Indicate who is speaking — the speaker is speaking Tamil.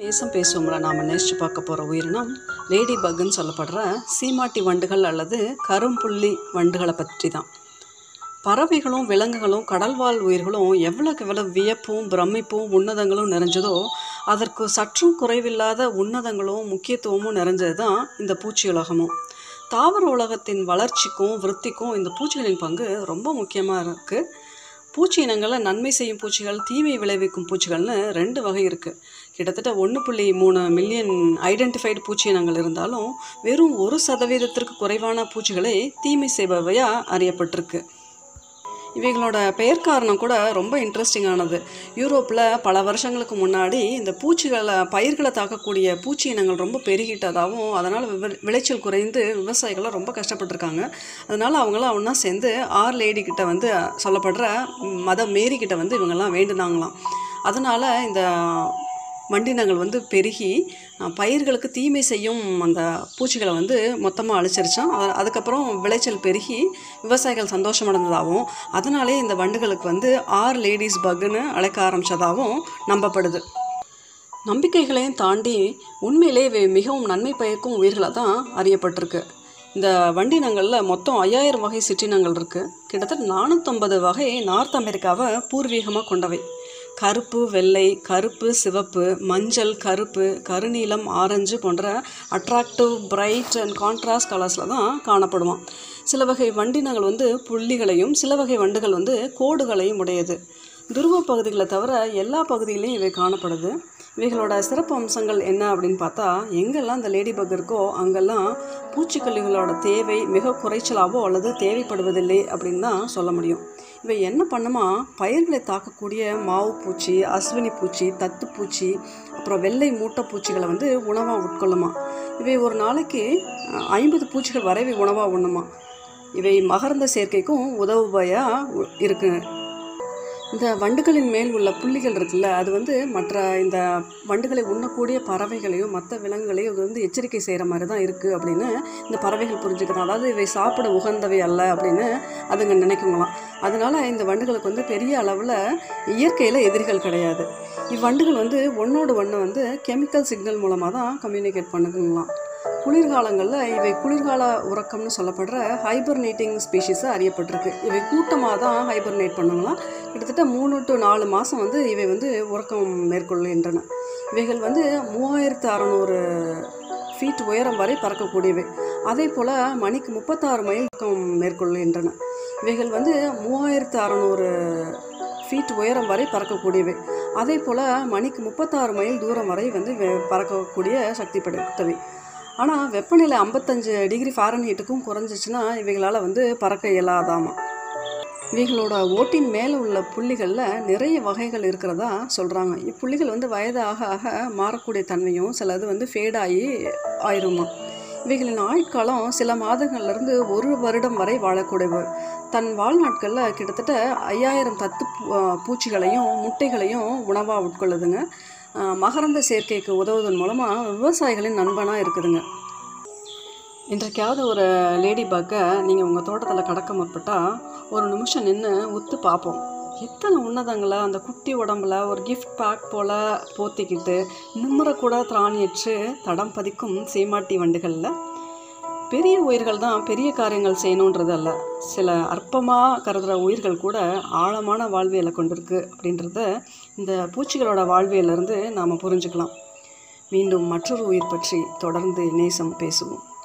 Speaker 1: தேசம் பேசுவோம்ல நாம் நேசித்து பார்க்க போகிற உயிரினம் லேடி பக்குன்னு சொல்லப்படுற சீமாட்டி வண்டுகள் அல்லது கரும்புள்ளி வண்டுகளை பற்றி தான் பறவைகளும் விலங்குகளும் கடல்வாழ் உயிர்களும் எவ்வளோக்கு எவ்வளோ வியப்பும் பிரமிப்பும் உன்னதங்களும் நிறைஞ்சதோ அதற்கு சற்றும் குறைவில்லாத உன்னதங்களும் முக்கியத்துவமும் நிறைஞ்சது தான் இந்த பூச்சி உலகமும் தாவர உலகத்தின் வளர்ச்சிக்கும் விருத்திக்கும் இந்த பூச்சிகளின் பங்கு ரொம்ப முக்கியமாக இருக்குது பூச்சி இனங்களில் நன்மை செய்யும் பூச்சிகள் தீமை விளைவிக்கும் பூச்சிகள்னு ரெண்டு வகை இருக்குது கிட்டத்தட்ட ஒன்று புள்ளி மூணு மில்லியன் ஐடென்டிஃபைடு பூச்சி இனங்கள் இருந்தாலும் வெறும் ஒரு சதவீதத்திற்கு குறைவான பூச்சிகளே தீமை செய்பவையாக அறியப்பட்டிருக்கு இவைகளோட பெயர் காரணம் கூட ரொம்ப இன்ட்ரெஸ்டிங்கானது யூரோப்பில் பல வருஷங்களுக்கு முன்னாடி இந்த பூச்சிகளை பயிர்களை தாக்கக்கூடிய பூச்சி இனங்கள் ரொம்ப பெருகிட்டதாகவும் அதனால் விவ விளைச்சல் குறைந்து விவசாயிகள்லாம் ரொம்ப கஷ்டப்பட்டிருக்காங்க அதனால் அவங்களாம் ஒன்றா சேர்ந்து ஆர் லேடி கிட்ட வந்து சொல்லப்படுற மத மேரி கிட்ட வந்து இவங்கெல்லாம் வேண்டுனாங்களாம் அதனால் இந்த வண்டினங்கள் வந்து பெருகி அஹ், பயிர்களுக்கு தீமை செய்யும் அந்த பூச்சிகளை வந்து மொத்தமாக அழிச்சிருச்சான் அது அதுக்கப்புறம் விளைச்சல் பெருகி விவசாயிகள் சந்தோஷமடைந்ததாகவும் அதனாலே இந்த வண்டுகளுக்கு வந்து ஆர் லேடிஸ் பக்குன்னு அழைக்க ஆரம்பித்ததாகவும் நம்பப்படுது நம்பிக்கைகளையும் தாண்டி உண்மையிலே இவை மிகவும் நன்மை பயக்கும் உயிர்களாக தான் அறியப்பட்டிருக்கு இந்த வண்டினங்களில் மொத்தம் ஐயாயிரம் வகை சிற்றினங்கள் இருக்குது கிட்டத்தட்ட நானூற்றம்பது வகை நார்த் அமெரிக்காவை பூர்வீகமாக கொண்டவை கருப்பு வெள்ளை கருப்பு சிவப்பு மஞ்சள் கருப்பு கருநீலம் ஆரஞ்சு போன்ற அட்ராக்டிவ் பிரைட் அண்ட் கான்ட்ராஸ்ட் கலர்ஸில் தான் காணப்படுவான் சில வகை வண்டினங்கள் வந்து புள்ளிகளையும் சில வகை வண்டுகள் வந்து கோடுகளையும் உடையது துருவ பகுதிகளை தவிர எல்லா பகுதியிலையும் இவை காணப்படுது இவைகளோட சிறப்பு அம்சங்கள் என்ன அப்படின்னு பார்த்தா எங்கெல்லாம் இந்த லேடி பக் இருக்கோ அங்கெல்லாம் பூச்சிக்கொல்லிகளோட தேவை மிக குறைச்சலாவோ அல்லது தேவைப்படுவதில்லை அப்படின்னு தான் சொல்ல முடியும் இவை என்ன பண்ணுமா பயிர்களை தாக்கக்கூடிய மாவு பூச்சி அஸ்வினி பூச்சி தத்துப்பூச்சி அப்புறம் வெள்ளை மூட்டை பூச்சிகளை வந்து உணவாக உட்கொள்ளுமா இவை ஒரு நாளைக்கு ஐம்பது பூச்சிகள் வரை இவை உணவாக உண்ணுமா இவை மகரந்த சேர்க்கைக்கும் உதவுபயாக இருக்கு இந்த வண்டுகளின் மேல் உள்ள புள்ளிகள் இருக்குல்ல அது வந்து மற்ற இந்த வண்டுகளை உண்ணக்கூடிய பறவைகளையும் மற்ற விலங்குகளையும் அது வந்து எச்சரிக்கை செய்கிற மாதிரி தான் இருக்குது அப்படின்னு இந்த பறவைகள் புரிஞ்சுக்கிறோம் அதாவது இவை சாப்பிட உகந்தவை அல்ல அப்படின்னு அதுங்க நினைக்குங்களாம் அதனால் இந்த வண்டுகளுக்கு வந்து பெரிய அளவில் இயற்கையில் எதிரிகள் கிடையாது இவ்வண்டுகள் வந்து ஒன்றோடு ஒன்று வந்து கெமிக்கல் சிக்னல் மூலமாக தான் கம்யூனிகேட் பண்ணுதுங்களாம் குளிர்காலங்களில் இவை குளிர்கால உறக்கம்னு சொல்லப்படுற ஹைபர்னேட்டிங் ஸ்பீஷீஸாக அறியப்பட்டிருக்கு இவை கூட்டமாக தான் ஹைபர்னேட் பண்ணுங்களாம் கிட்டத்தட்ட மூணு டு நாலு மாதம் வந்து இவை வந்து உறக்கம் மேற்கொள்கின்றன இவைகள் வந்து மூவாயிரத்து அறநூறு ஃபீட் உயரம் வரை பறக்கக்கூடியவை அதே போல் மணிக்கு முப்பத்தாறு மைல் உறக்கம் மேற்கொள்கின்றன இவைகள் வந்து மூவாயிரத்து அறநூறு ஃபீட் உயரம் வரை பறக்கக்கூடியவை அதே போல் மணிக்கு முப்பத்தாறு மைல் தூரம் வரை வந்து வெ- பறக்கக்கூடிய சக்தி படைத்தவை ஆனால் வெப்பநிலை ஐம்பத்தஞ்சு டிகிரி ஃபாரன்ஹீட்டுக்கும் குறைஞ்சிச்சுன்னா இவைகளால் வந்து பறக்க இயலாதாமா இவைகளோட ஓட்டின் மேலே உள்ள புள்ளிகளில் நிறைய வகைகள் இருக்கிறதா சொல்கிறாங்க இப்புள்ளிகள் வந்து வயது ஆக ஆக மாறக்கூடிய தன்மையும் சிலது வந்து ஃபேடாகி ஆயிருமா இவைகளின் ஆயுட்காலம் சில மாதங்கள்லேருந்து ஒரு வருடம் வரை வாழக்கூடியவை தன் வாழ்நாட்களில் கிட்டத்தட்ட ஐயாயிரம் தத்து பூ- ஆ, பூச்சிகளையும் முட்டைகளையும் உணவாக உட்கொள்ளுதுங்க ஆ, மகரந்த சேர்க்கைக்கு உதவுவதன் மூலமாக விவசாயிகளின் நண்பனாக இருக்குதுங்க இன்றைக்காவது ஒரு லேடி பக்கை நீங்கள் உங்கள் தோட்டத்தில் கடக்க முற்பட்டால் ஒரு நிமிஷம் நின்று உத்து பார்ப்போம் எத்தனை உன்னதங்களை அந்த குட்டி உடம்புல ஒரு கிஃப்ட் பேக் போல் போத்திக்கிட்டு நிம்மறக்கூட திராணியற்று தடம் பதிக்கும் சீமாட்டி வண்டுகளில் பெரிய உயிர்கள் தான் பெரிய காரியங்கள் செய்யணுன்றது அல்ல சில அற்பமாக கருதுகிற உயிர்கள் கூட ஆழமான வாழ்வியலை கொண்டிருக்கு அப்படின்றத இந்த பூச்சிகளோட வாழ்வியலிருந்து நாம் புரிஞ்சுக்கலாம் மீண்டும் மற்றொரு உயிர் பற்றி தொடர்ந்து நேசம் பேசுவோம்